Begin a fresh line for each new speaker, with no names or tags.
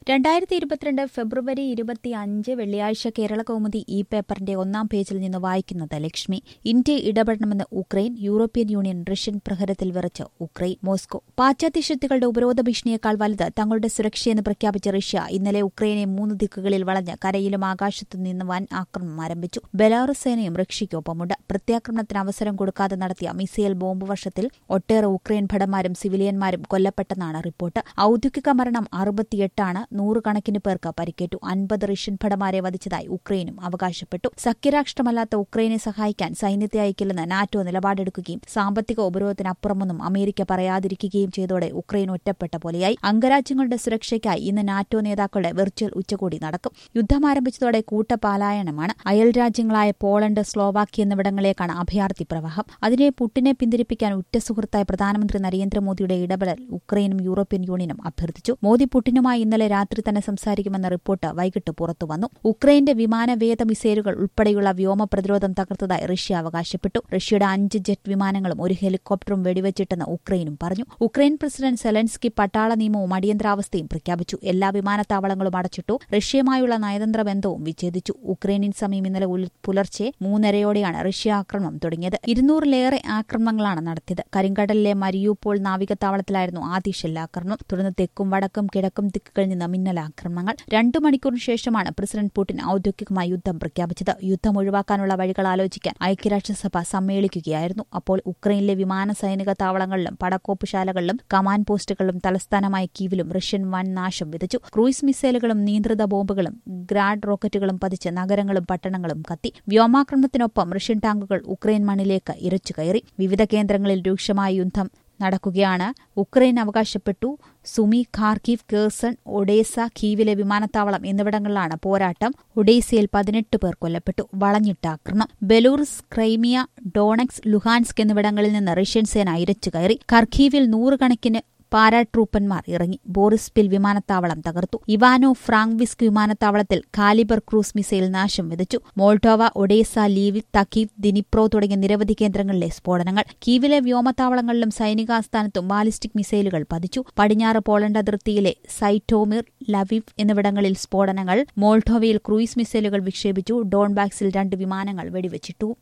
രണ്ടായിരത്തി ഇരുപത്തിരണ്ട് ഫെബ്രുവരി ഇരുപത്തി അഞ്ച് വെള്ളിയാഴ്ച കേരള കൗമുദി ഇ പേപ്പറിന്റെ ഒന്നാം പേജിൽ നിന്ന് വായിക്കുന്നത് ലക്ഷ്മി ഇന്ത്യ ഇടപെടണമെന്ന് ഉക്രൈൻ യൂറോപ്യൻ യൂണിയൻ റഷ്യൻ പ്രഹരത്തിൽ വിറച്ച് ഉക്രൈൻ മോസ്കോ പാശ്ചാത്യ ശക്തികളുടെ ഉപരോധ ഭീഷണിയേക്കാൾ വലുത് തങ്ങളുടെ സുരക്ഷയെന്ന് പ്രഖ്യാപിച്ച റഷ്യ ഇന്നലെ ഉക്രൈനെ മൂന്ന് ദിക്കുകളിൽ വളഞ്ഞ് കരയിലും ആകാശത്തും നിന്ന് വൻ ആക്രമണം ആരംഭിച്ചു ബെലാറസ് സേനയും റഷ്യയ്ക്കൊപ്പമുണ്ട് പ്രത്യാക്രമണത്തിന് അവസരം കൊടുക്കാതെ നടത്തിയ മിസൈൽ ബോംബ് വർഷത്തിൽ ഒട്ടേറെ ഉക്രൈൻ ഭടന്മാരും സിവിലിയന്മാരും കൊല്ലപ്പെട്ടെന്നാണ് റിപ്പോർട്ട് ഔദ്യോഗിക മരണം അറുപത്തിയെട്ടാണ് നൂറുകണക്കിന് പേർക്ക് പരിക്കേറ്റു അൻപത് റഷ്യൻ ഭടന്മാരെ വധിച്ചതായി ഉക്രൈനും അവകാശപ്പെട്ടു സഖ്യരാഷ്ട്രമല്ലാത്ത ഉക്രൈനെ സഹായിക്കാൻ സൈന്യത്തെ അയക്കില്ലെന്ന് നാറ്റോ നിലപാടെടുക്കുകയും സാമ്പത്തിക ഉപരോധത്തിനപ്പുറമൊന്നും അമേരിക്ക പറയാതിരിക്കുകയും ചെയ്തോടെ ഉക്രൈൻ ഒറ്റപ്പെട്ട പോലെയായി അംഗരാജ്യങ്ങളുടെ സുരക്ഷയ്ക്കായി ഇന്ന് നാറ്റോ നേതാക്കളുടെ വെർച്വൽ ഉച്ചകോടി നടക്കും യുദ്ധം ആരംഭിച്ചതോടെ കൂട്ടപാലായനമാണ് അയൽരാജ്യങ്ങളായ പോളണ്ട് സ്ലോവാക്കി എന്നിവിടങ്ങളിലേക്കാണ് അഭയാർത്ഥി പ്രവാഹം അതിനെ പുട്ടിനെ പിന്തിരിപ്പിക്കാൻ ഉറ്റ സുഹൃത്തായ പ്രധാനമന്ത്രി നരേന്ദ്രമോദിയുടെ ഇടപെടൽ ഉക്രൈനും യൂറോപ്യൻ യൂണിയനും അഭ്യർത്ഥിച്ചു മോദി പുട്ടിനുമായി ഇന്നലെ രാത്രി തന്നെ സംസാരിക്കുമെന്ന റിപ്പോർട്ട് വൈകിട്ട് പുറത്തുവന്നു ഉക്രൈന്റെ വിമാനവേദ മിസൈലുകൾ ഉൾപ്പെടെയുള്ള വ്യോമ പ്രതിരോധം തകർത്തതായി റഷ്യ അവകാശപ്പെട്ടു റഷ്യയുടെ അഞ്ച് ജെറ്റ് വിമാനങ്ങളും ഒരു ഹെലികോപ്റ്ററും വെടിവെച്ചിട്ടെന്ന് ഉക്രൈനും പറഞ്ഞു ഉക്രൈൻ പ്രസിഡന്റ് സെലൻസ്കി പട്ടാള നിയമവും അടിയന്തരാവസ്ഥയും പ്രഖ്യാപിച്ചു എല്ലാ വിമാനത്താവളങ്ങളും അടച്ചിട്ടു റഷ്യയുമായുള്ള നയതന്ത്ര ബന്ധവും വിച്ഛേദിച്ചു ഉക്രൈനിയൻ സമയം ഇന്നലെ പുലർച്ചെ മൂന്നരയോടെയാണ് റഷ്യ ആക്രമണം തുടങ്ങിയത് ഇരുന്നൂറിലേറെ ആക്രമണങ്ങളാണ് നടത്തിയത് കരിങ്കടലിലെ മരിയൂപ്പോൾ നാവികത്താവളത്തിലായിരുന്നു ആദ്യ ഷെല്ലാക്രമണം തുടർന്ന് തെക്കും വടക്കും കിഴക്കും ദിക്കുകളിൽ നിന്ന് മിന്നലാക്രമണങ്ങൾ രണ്ടു മണിക്കൂറിന് ശേഷമാണ് പ്രസിഡന്റ് പുടിൻ ഔദ്യോഗികമായി യുദ്ധം പ്രഖ്യാപിച്ചത് യുദ്ധം ഒഴിവാക്കാനുള്ള വഴികൾ ആലോചിക്കാൻ ഐക്യരാഷ്ട്രസഭ സമ്മേളിക്കുകയായിരുന്നു അപ്പോൾ ഉക്രൈനിലെ വിമാന സൈനിക താവളങ്ങളിലും പടക്കോപ്പുശാലകളിലും കമാൻഡ് പോസ്റ്റുകളിലും തലസ്ഥാനമായ കീവിലും റഷ്യൻ വൻ നാശം വിതച്ചു ക്രൂയിസ് മിസൈലുകളും നിയന്ത്രിത ബോംബുകളും ഗ്രാഡ് റോക്കറ്റുകളും പതിച്ച് നഗരങ്ങളും പട്ടണങ്ങളും കത്തി വ്യോമാക്രമണത്തിനൊപ്പം റഷ്യൻ ടാങ്കുകൾ ഉക്രൈൻ മണ്ണിലേക്ക് ഇരച്ചു കയറി വിവിധ കേന്ദ്രങ്ങളിൽ രൂക്ഷമായ യുദ്ധം നടക്കുകയാണ് ഉക്രൈൻ അവകാശപ്പെട്ടു സുമി ഖാർക്കീവ് കേഴ്സൺ ഒഡേസ കീവിലെ വിമാനത്താവളം എന്നിവിടങ്ങളിലാണ് പോരാട്ടം ഒഡേസയിൽ പതിനെട്ട് പേർ കൊല്ലപ്പെട്ടു വളഞ്ഞിട്ട ആക്രമണം ബെലൂർസ് ക്രൈമിയ ഡോണക്സ് ലുഹാൻസ്ക് എന്നിവിടങ്ങളിൽ നിന്ന് റഷ്യൻ സേന ഇരച്ചു കയറി ഖർഖീവിൽ നൂറുകണക്കിന് പാരാട്രൂപ്പന്മാർ ഇറങ്ങി ബോറിസ്പിൽ വിമാനത്താവളം തകർത്തു ഇവാനോ ഫ്രാങ്വിസ്ക് വിമാനത്താവളത്തിൽ കാലിബർ ക്രൂസ് മിസൈൽ നാശം വിതച്ചു മോൾഡോവ ഒഡേസ ലീവിൽ തക്കീവ് ദിനിപ്രോ തുടങ്ങിയ നിരവധി കേന്ദ്രങ്ങളിലെ സ്ഫോടനങ്ങൾ കീവിലെ വ്യോമത്താവളങ്ങളിലും സൈനികാസ്ഥാനത്തും ബാലിസ്റ്റിക് മിസൈലുകൾ പതിച്ചു പടിഞ്ഞാറ് പോളണ്ട് അതിർത്തിയിലെ സൈറ്റോമിർ ലവിവ് എന്നിവിടങ്ങളിൽ സ്ഫോടനങ്ങൾ മോൾഡോവയിൽ ക്രൂയിസ് മിസൈലുകൾ വിക്ഷേപിച്ചു ഡോൺബാക്സിൽ രണ്ട് വിമാനങ്ങൾ വെടിവെച്ചിട്ടു